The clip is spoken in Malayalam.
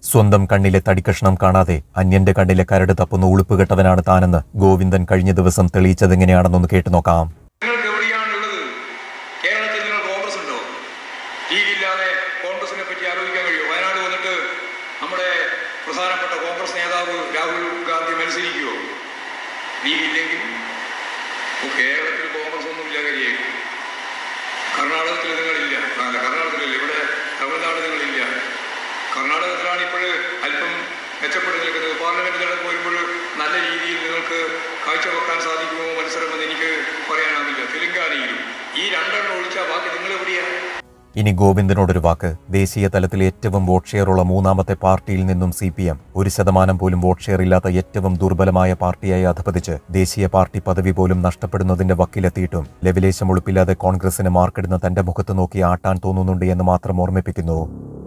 സ്വന്തം കണ്ണിലെ തടിക്കഷ്ണം കാണാതെ അന്യന്റെ കണ്ണിലെ കരട് തപ്പുന്ന ഉളുപ്പുകെട്ടവനാണ് താനെന്ന് ഗോവിന്ദൻ കഴിഞ്ഞ ദിവസം തെളിയിച്ചതെങ്ങനെയാണെന്നൊന്ന് കേട്ടു നോക്കാം നിങ്ങൾക്ക് എവിടെയാണുള്ളത് കേരളത്തിൽ നിങ്ങൾ കോൺഗ്രസ് ഉണ്ടോ ടി വി ഇല്ലാതെ കോൺഗ്രസിനെ പറ്റി ആലോചിക്കാൻ കഴിയുമോ വയനാട് വന്നിട്ട് നമ്മുടെ പ്രധാനപ്പെട്ട കോൺഗ്രസ് നേതാവ് രാഹുൽ ഗാന്ധി മത്സരിക്കുമോ ടി വി ഇല്ലെങ്കിൽ ഇപ്പോൾ കേരളത്തിൽ കോൺഗ്രസ് ഒന്നും ഇല്ല കരിയേക്കും കർണാടകത്തിൽ നിങ്ങളില്ല അല്ല കർണാടകത്തിലല്ല ഇവിടെ തമിഴ്നാട് നിങ്ങളില്ല കർണാടകത്തിലാണ് ഇപ്പോൾ അല്പം മെച്ചപ്പെട്ട് നിൽക്കുന്നത് പാർലമെന്റ് തെരഞ്ഞെടുപ്പ് വരുമ്പോൾ നല്ല രീതിയിൽ നിങ്ങൾക്ക് കാഴ്ചവെക്കാൻ സാധിക്കുമോ മത്സരമെന്ന് എനിക്ക് പറയാനാവില്ല തെലുങ്കാനയിലും ഈ രണ്ടെണ്ണം ഒഴിച്ചാൽ ബാക്കി നിങ്ങൾ എവിടെയാണ് ഇനി ഗോവിന്ദനോടൊരു വാക്ക് ദേശീയ തലത്തിൽ ഏറ്റവും വോട്ട് ഷെയറുള്ള മൂന്നാമത്തെ പാർട്ടിയിൽ നിന്നും സി പി എം ഒരു ശതമാനം പോലും വോട്ട് ഷെയർ ഇല്ലാത്ത ഏറ്റവും ദുർബലമായ പാർട്ടിയായി അധപതിച്ച് ദേശീയ പാർട്ടി പദവി പോലും നഷ്ടപ്പെടുന്നതിന്റെ വക്കിലെത്തിയിട്ടും ലെവിലേശം ഉളുപ്പില്ലാതെ കോൺഗ്രസിന് മാർക്കിടുന്ന തന്റെ മുഖത്ത് നോക്കി ആട്ടാൻ തോന്നുന്നുണ്ട് എന്ന് മാത്രം ഓർമ്മിപ്പിക്കുന്നു